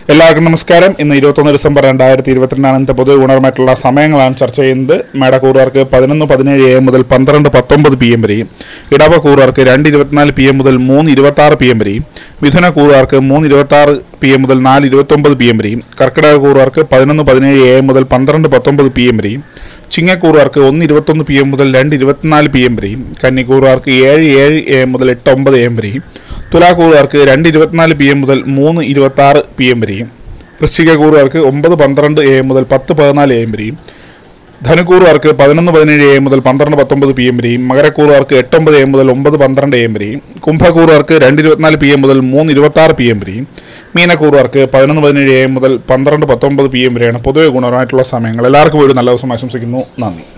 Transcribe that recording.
എല്ലാവർക്കും നമസ്കാരം ഇന്ന് ഇരുപത്തൊന്ന് ഡിസംബർ രണ്ടായിരത്തി ഇരുപത്തിരണ്ടാണ് ഇന്നത്തെ പൊതുവെ ഗുണപരമായിട്ടുള്ള സമയങ്ങളാണ് ചർച്ച ചെയ്യുന്നത് മേടക്കൂറുകാർക്ക് പതിനൊന്ന് പതിനേഴ് എ എം മുതൽ പന്ത്രണ്ട് പത്തൊമ്പത് പി എം വരെയും ഇടവക്കൂറുകാർക്ക് രണ്ട് ഇരുപത്തിനാല് പി എം മുതൽ മൂന്ന് ഇരുപത്തി ആറ് പി എം വരെയും മിഥുനക്കൂറുകാർക്ക് മൂന്ന് ഇരുപത്തി ആറ് പി എം മുതൽ നാല് ഇരുപത്തൊമ്പത് പി എം വരെയും കർക്കിടക കൂറുകാർക്ക് പതിനൊന്ന് പതിനേഴ് എ എം മുതൽ പന്ത്രണ്ട് പത്തൊമ്പത് പി എം വരെയും ചിങ്ങക്കൂറുകാർക്ക് ഒന്ന് ഇരുപത്തൊന്ന് പി എം മുതൽ രണ്ട് ഇരുപത്തിനാല് പി എം വരെയും കന്നിക്കൂറുകാർക്ക് ഏഴ് ഏഴ് എ എം മുതൽ എട്ട് ഒമ്പത് എം വരെയും തുലാക്കൂറുകാർക്ക് രണ്ട് ഇരുപത്തിനാല് പി എം മുതൽ മൂന്ന് ഇരുപത്തി ആറ് പി എം വരെയും വൃശ്ചികക്കൂറുകാർക്ക് ഒമ്പത് പന്ത്രണ്ട് എ എം മുതൽ പത്ത് പതിനാല് എ എം വരെയും ധനുക്കൂറുകാർക്ക് പതിനൊന്ന് പതിനേഴ് എ എം മുതൽ പന്ത്രണ്ട് പത്തൊമ്പത് പി എം വരെയും മകരക്കൂറുകാർക്ക് എട്ടൊമ്പത് എ എം മുതൽ ഒമ്പത് പന്ത്രണ്ട് എ എം വരെയും കുംഭക്കൂറുകാർക്ക് രണ്ട് ഇരുപത്തിനാല് പി എം മുതൽ മൂന്ന് ഇരുപത്തി ആറ് പി എം വരെയും മീനക്കൂറുകാർക്ക് പതിനൊന്ന് പതിനേഴ് എ എം മുതൽ പന്ത്രണ്ട് പത്തൊമ്പത് പി എം വരെയാണ് പൊതുവെ ഗുണപരമായിട്ടുള്ള സമയങ്ങൾ എല്ലാവർക്കും ഒരു നല്ല ദിവസം ആശംസിക്കുന്നു നന്ദി